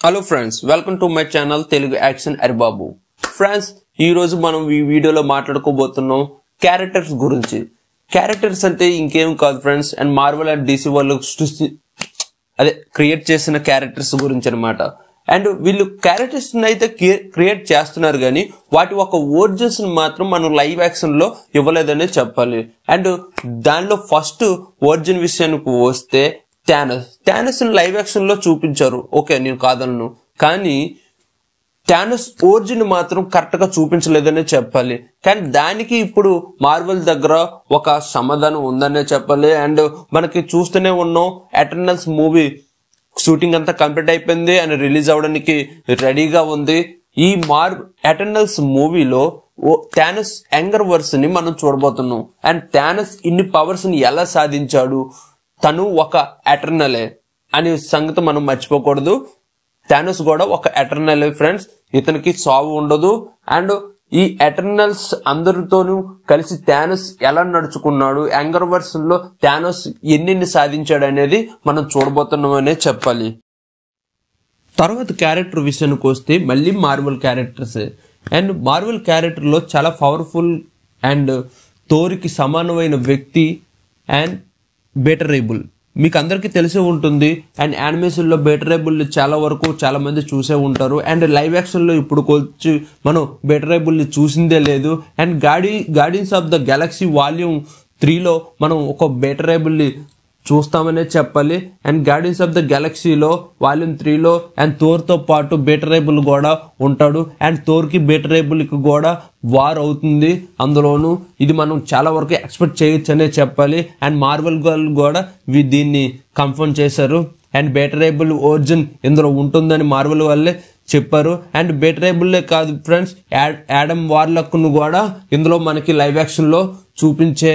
hello friends welcome to my channel Telugu action Haribabu friends ఈ రోజు మనం ఈ వీడియోలో మాట్లాడుకోబోతున్నాం క్యారెక్టర్స్ గురించి క్యారెక్టర్స్ అంటే ఇంకేం కాదు friends and Marvel and DC వాళ్ళు సృష్టి అదే క్రియేట్ చేసిన క్యారెక్టర్స్ గురించి అనమాట అండ్ వీళ్ళు క్యారెక్టర్స్ అయితే క్రియేట్ చేస్తున్నారు కానీ వాటి ఒక ఒరిజిన్స్ మాత్రం మనం లైవ్ యాక్షన్ లో ఇవ్వలేదనే చెప్పాలి అండ్ దానిలో ఫస్ట్ ఒరిజిన్ విషయానికి వస్తే టానస్ టానస్ లైవ్ యాక్షన్ లో చూపించారు ఓకే నేను కాదలను కానీ టానస్ ఓర్జిన్ మాత్రం కరెక్ట్ గా చూపించలేదనే చెప్పాలి కానీ దానికి ఇప్పుడు మార్వెల్ దగ్గర ఒక సమాధానం ఉందనే చెప్పాలి అండ్ మనకి చూస్తూనే ఉన్నాం ఎటర్నల్స్ మూవీ షూటింగ్ అంతా కంప్లీట్ అయిపోయింది అండ్ రిలీజ్ అవడానికి రెడీగా ఉంది ఈ మార్ ఎటర్నల్స్ మూవీలో ఓ టానస్ యంగర్ వర్స్ ని మనం చూడబోతున్నాం అండ్ టానస్ ఇన్ని పవర్స్ ని ఎలా సాధించాడు తను ఒక ఎటర్నలే అనే సంగతి మనం మర్చిపోకూడదు థానోస్ కూడా ఒక ఎటర్నల్ ఫ్రెండ్స్ ఇతనికి సావు ఉండదు అండ్ ఈ ఎటర్నల్స్ అందరితోనూ కలిసి థానోస్ ఎలా నడుచుకున్నాడు యాంగర్ వర్షన్ లో థానోస్ ఎన్నెన్ని సాధించాడు అనేది మనం చూడబోతున్నామనే చెప్పాలి తర్వాత క్యారెక్టర్ విషయానికి వస్తే మళ్ళీ మార్వల్ క్యారెక్టర్స్ అండ్ మార్వల్ క్యారెక్టర్లో చాలా పవర్ఫుల్ అండ్ తోరికి సమానమైన వ్యక్తి అండ్ బెటరేబుల్ మీకు అందరికీ తెలిసే ఉంటుంది అండ్ యానిమేషన్లో బెటరేబుల్ చాలా వరకు చాలా మంది చూసే ఉంటారు అండ్ లైవ్ యాక్షన్లో ఇప్పుడు వచ్చి మనం బెటరేబుల్ని చూసిందే లేదు అండ్ గాడి Guardians of the Galaxy volume త్రీలో మనం ఒక బెటరేబుల్ని చూస్తామనే చెప్పాలి అండ్ గార్డియన్స్ ఆఫ్ ద గెలాక్సీలో వాల్యూమ్ త్రీలో అండ్ థోర్తో పాటు బెటరేబుల్ కూడా ఉంటాడు అండ్ థోర్కి బెటరేబుల్కి కూడా వార్ అవుతుంది అందులోను ఇది మనం చాలా వరకు ఎక్స్పెక్ట్ చేయొచ్చు అనే చెప్పాలి అండ్ మార్వల్ గర్ల్ కూడా వీ- దీన్ని కన్ఫర్మ్ చేశారు అండ్ బెటరేబుల్ ఒరిజిన్ ఇందులో ఉంటుందని మార్వల్ వాళ్ళే చెప్పారు అండ్ బెటరేబుల్లే కాదు ఫ్రెండ్స్ యాడమ్ వార్లక్ను కూడా ఇందులో మనకి లైవ్ యాక్షన్లో చూపించే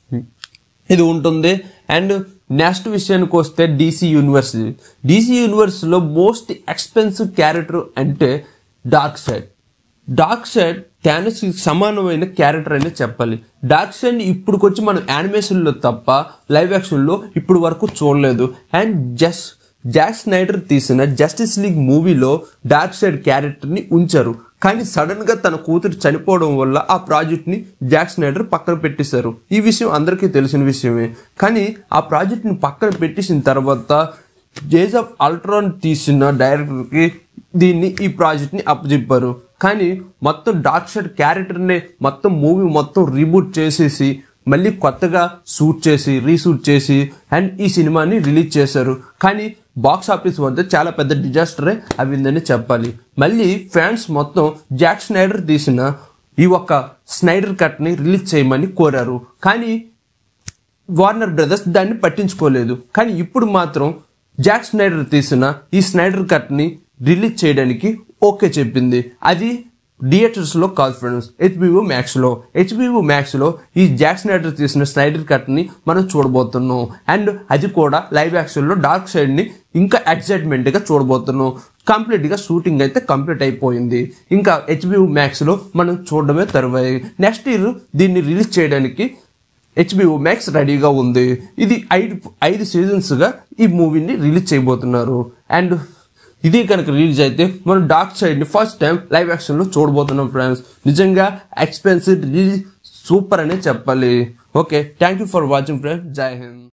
ఇది ఉంటుంది అండ్ నెక్స్ట్ విషయానికి వస్తే డీసీ యూనివర్స్ డీసీ యూనివర్స్లో మోస్ట్ ఎక్స్పెన్సివ్ క్యారెక్టర్ అంటే Darkseid Darkseid Thanos సమానమైన క్యారెక్టర్ అనే చెప్పాలి డార్క్ సైడ్ ఇప్పుడుకొచ్చి మనం యానిమేషన్లో తప్ప లైవ్ యాక్షన్లో ఇప్పుడు వరకు చూడలేదు అండ్ జస్ట్ జాక్ స్నైడర్ తీసిన జస్టిస్ లీగ్ మూవీలో డార్క్ సైడ్ క్యారెక్టర్ని ఉంచారు కానీ సడన్ గా తన కూతురు చనిపోవడం వల్ల ఆ ప్రాజెక్ట్ ని జాక్ స్నైడర్ పక్కన పెట్టేశారు ఈ విషయం అందరికీ తెలిసిన విషయమే కానీ ఆ ప్రాజెక్ట్ ని పక్కన పెట్టేసిన తర్వాత జేజ్ ఆఫ్ అల్ట్రాన్ తీసిన డైరెక్టర్ కి దీన్ని ఈ ప్రాజెక్ట్ ని అప్పచెప్పారు కానీ మొత్తం డార్క్ సైడ్ క్యారెక్టర్ ని మొత్తం మూవీ మొత్తం రీబూట్ చేసేసి మళ్ళీ కొత్తగా షూట్ చేసి రీషూట్ చేసి అండ్ ఈ సినిమాని రిలీజ్ చేశారు కానీ బాక్స్ ఆఫీస్ వద్ద చాలా పెద్ద డిజాస్టరే అవిందని చెప్పాలి మళ్ళీ ఫ్యాన్స్ మొత్తం జాక్ స్నైడర్ తీసిన ఈ ఒక్క స్నైడర్ కట్ ని రిలీజ్ చేయమని కోరారు కానీ వార్నర్ బ్రదర్స్ దాన్ని పట్టించుకోలేదు కానీ ఇప్పుడు మాత్రం జాక్ స్నైడర్ తీసిన ఈ స్నైడర్ కట్ ని రిలీజ్ చేయడానికి ఓకే చెప్పింది అది థియేటర్స్ లో కాదు ఫ్రెండ్స్ హెచ్బిఓ మ్యాక్స్ లో హెచ్బిఓ మ్యాక్స్ లో ఈ జాక్ స్నైడర్ తీసిన స్నైడర్ కట్ ని మనం చూడబోతున్నాం అండ్ అది కూడా లైవ్ యాక్షన్ లో డార్క్ సైడ్ ని ఇంకా ఎక్సైట్మెంట్ గా చూడబోతున్నాం కంప్లీట్ గా షూటింగ్ అయితే కంప్లీట్ అయిపోయింది ఇంకా హెచ్బిఓ మ్యాక్స్ లో మనం చూడడమే తరువాయి నెక్స్ట్ ఇయర్ దీన్ని రిలీజ్ చేయడానికి హెచ్బిఓ మ్యాక్స్ రెడీగా ఉంది ఇది ఐదు ఐదు సీజన్స్ గా ఈ మూవీని రిలీజ్ చేయబోతున్నారు అండ్ ఇది కనుక రిలీజ్ అయితే మనం డార్క్ సైడ్ ని ఫస్ట్ టైం లైవ్ యాక్షన్ లో చూడబోతున్నాం ఫ్రెండ్స్ నిజంగా ఎక్స్పెన్సివ్ రిలీజ్ సూపర్ అనే చెప్పాలి okay thank you for watching friends Jai Hind